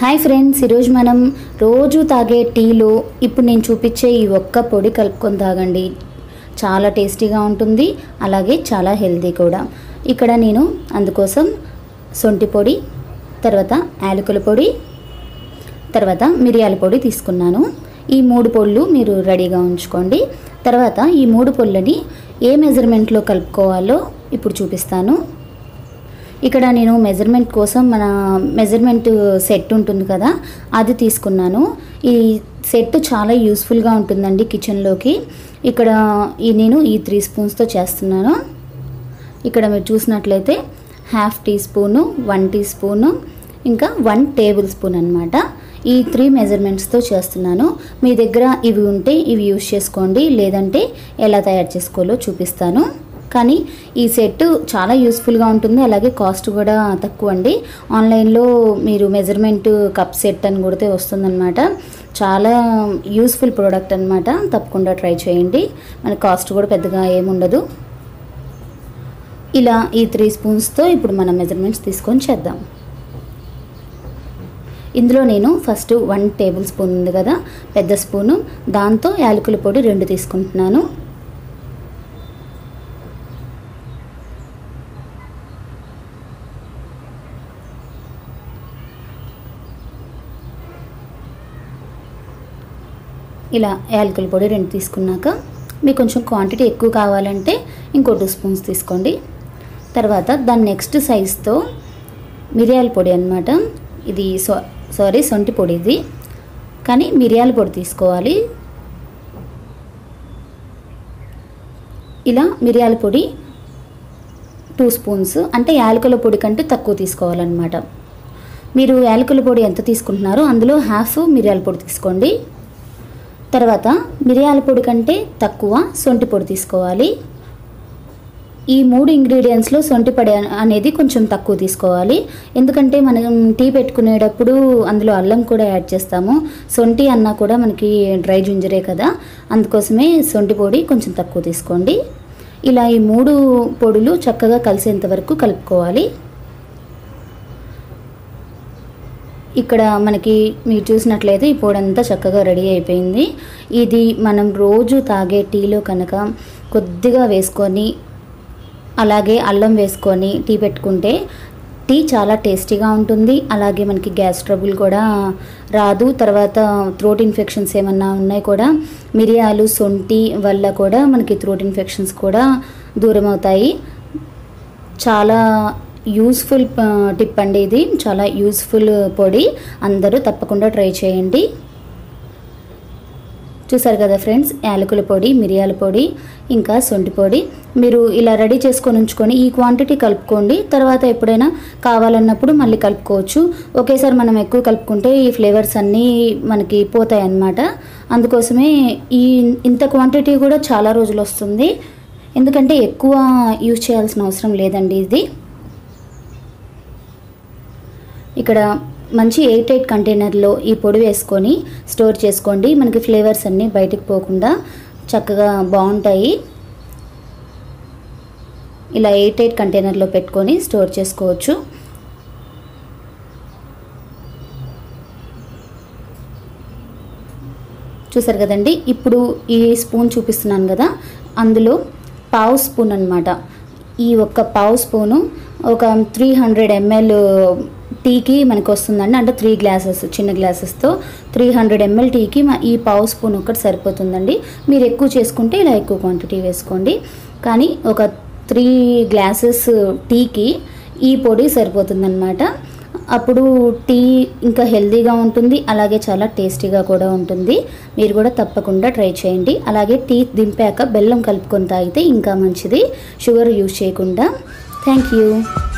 hi friends ఈరోజు మనం రోజు తాగే టీలో ఇప్పుడు నేను చూపించే ఈ ఒక్క పొడి కలుపుకొని తాగండి చాలా టేస్టీగా ఉంటుంది అలాగే చాలా హెల్తీ కూడా ఇక్కడ నేను అందుకోసం సొంటి పొడి తర్వాత యాలకుల పొడి తర్వాత మిరియాల పొడి తీసుకున్నాను ఈ మూడు పొళ్ళు మీరు రెడీగా ఉంచుకోండి తర్వాత ఈ మూడు పొళ్ళని ఏ మెజర్మెంట్లో కలుపుకోవాలో ఇప్పుడు చూపిస్తాను ఇక్కడ నేను మెజర్మెంట్ కోసం మన మెజర్మెంట్ సెట్ ఉంటుంది కదా అది తీసుకున్నాను ఈ సెట్ చాలా యూస్ఫుల్గా ఉంటుందండి కిచెన్లోకి ఇక్కడ ఈ నేను ఈ త్రీ స్పూన్స్తో చేస్తున్నాను ఇక్కడ మీరు చూసినట్లయితే half teaspoon one teaspoon ఇంకా వన్ టేబుల్ స్పూన్ అనమాట ఈ త్రీ మెజర్మెంట్స్తో చేస్తున్నాను మీ దగ్గర ఇవి ఉంటే ఇవి యూస్ చేసుకోండి లేదంటే ఎలా తయారు చేసుకోవాలో చూపిస్తాను కానీ ఈ సెట్ చాలా యూస్ఫుల్గా ఉంటుంది అలాగే కాస్ట్ కూడా తక్కువ అండి ఆన్లైన్లో మీరు మెజర్మెంట్ కప్ సెట్ అని కొడితే వస్తుందన్నమాట చాలా యూస్ఫుల్ ప్రోడక్ట్ అనమాట తప్పకుండా ట్రై చేయండి మన కాస్ట్ కూడా పెద్దగా ఏముండదు ఇలా ఈ త్రీ స్పూన్స్తో ఇప్పుడు మనం మెజర్మెంట్స్ తీసుకొని చేద్దాం ఇందులో నేను ఫస్ట్ వన్ టేబుల్ స్పూన్ ఉంది కదా పెద్ద స్పూను దాంతో యాలకుల పొడి రెండు తీసుకుంటున్నాను ఇలా యాలకుల పొడి రెండు తీసుకున్నాక మీకు కొంచెం క్వాంటిటీ ఎక్కువ కావాలంటే ఇంకో టూ స్పూన్స్ తీసుకోండి తర్వాత దాని నెక్స్ట్ సైజ్తో మిరియాల పొడి అనమాట ఇది సో సారీ సొంటి పొడి ఇది కానీ మిరియాల పొడి తీసుకోవాలి ఇలా మిరియాల పొడి టూ స్పూన్స్ అంటే యాలకుల పొడి కంటే తక్కువ తీసుకోవాలన్నమాట మీరు యాలకుల పొడి ఎంత తీసుకుంటున్నారో అందులో హాఫ్ మిరియాల పొడి తీసుకోండి తర్వాత మిరియాల పొడి కంటే తక్కువ సొంటి పొడి తీసుకోవాలి ఈ మూడు ఇంగ్రీడియంట్స్లో సొంటి పొడి అనేది కొంచెం తక్కువ తీసుకోవాలి ఎందుకంటే మనం టీ పెట్టుకునేటప్పుడు అందులో అల్లం కూడా యాడ్ చేస్తాము సొంటి అన్నా కూడా మనకి డ్రై జింజరే కదా అందుకోసమే సొంటి పొడి కొంచెం తక్కువ తీసుకోండి ఇలా ఈ మూడు పొడులు చక్కగా కలిసేంత వరకు కలుపుకోవాలి ఇక్కడ మనకి మీరు చూసినట్లయితే ఈ పొడి అంతా చక్కగా రెడీ అయిపోయింది ఇది మనం రోజు తాగే టీలో కనుక కొద్దిగా వేసుకొని అలాగే అల్లం వేసుకొని టీ పెట్టుకుంటే టీ చాలా టేస్టీగా ఉంటుంది అలాగే మనకి గ్యాస్ ట్రబుల్ కూడా రాదు తర్వాత థ్రోట్ ఇన్ఫెక్షన్స్ ఏమన్నా ఉన్నాయి కూడా మిరియాలు సొంటి వల్ల కూడా మనకి థ్రోట్ ఇన్ఫెక్షన్స్ కూడా దూరం అవుతాయి చాలా యూస్ఫుల్ టిప్ అండి ఇది చాలా యూస్ఫుల్ పొడి అందరూ తప్పకుండా ట్రై చేయండి చూసారు కదా ఫ్రెండ్స్ యాలకుల పొడి మిరియాల పొడి ఇంకా సొంటి పొడి మీరు ఇలా రెడీ చేసుకొని ఉంచుకొని ఈ క్వాంటిటీ కలుపుకోండి తర్వాత ఎప్పుడైనా కావాలన్నప్పుడు మళ్ళీ కలుపుకోవచ్చు ఒకేసారి మనం ఎక్కువ కలుపుకుంటే ఈ ఫ్లేవర్స్ అన్నీ మనకి పోతాయి అన్నమాట అందుకోసమే ఈ ఇంత క్వాంటిటీ కూడా చాలా రోజులు వస్తుంది ఎందుకంటే ఎక్కువ యూజ్ చేయాల్సిన అవసరం లేదండి ఇది ఇక్కడ మంచి ఎయిట్ ఎయిట్ కంటైనర్లో ఈ పొడి వేసుకొని స్టోర్ చేసుకోండి మనకి ఫ్లేవర్స్ అన్నీ బయటకు పోకుండా చక్కగా బాగుంటాయి ఇలా ఎయిట్ ఎయిట్ కంటైనర్లో పెట్టుకొని స్టోర్ చేసుకోవచ్చు చూసారు కదండి ఇప్పుడు ఈ స్పూన్ చూపిస్తున్నాను కదా అందులో పావు స్పూన్ అనమాట ఈ ఒక్క పావు స్పూను ఒక త్రీ హండ్రెడ్ ఎంఎల్ టీకి మనకు వస్తుందండి అంటే త్రీ గ్లాసెస్ చిన్న గ్లాసెస్తో త్రీ హండ్రెడ్ ఎంఎల్ టీకి ఈ పావు స్పూన్ ఒకటి సరిపోతుందండి మీరు ఎక్కువ చేసుకుంటే ఇలా ఎక్కువ క్వాంటిటీ వేసుకోండి కానీ ఒక త్రీ గ్లాసెస్ టీకి ఈ పొడి సరిపోతుందన్నమాట అప్పుడు టీ ఇంకా హెల్తీగా ఉంటుంది అలాగే చాలా టేస్టీగా కూడా ఉంటుంది మీరు కూడా తప్పకుండా ట్రై చేయండి అలాగే టీ దింపాక బెల్లం కలుపుకొని తాగితే ఇంకా మంచిది షుగర్ యూజ్ చేయకుండా థ్యాంక్ యూ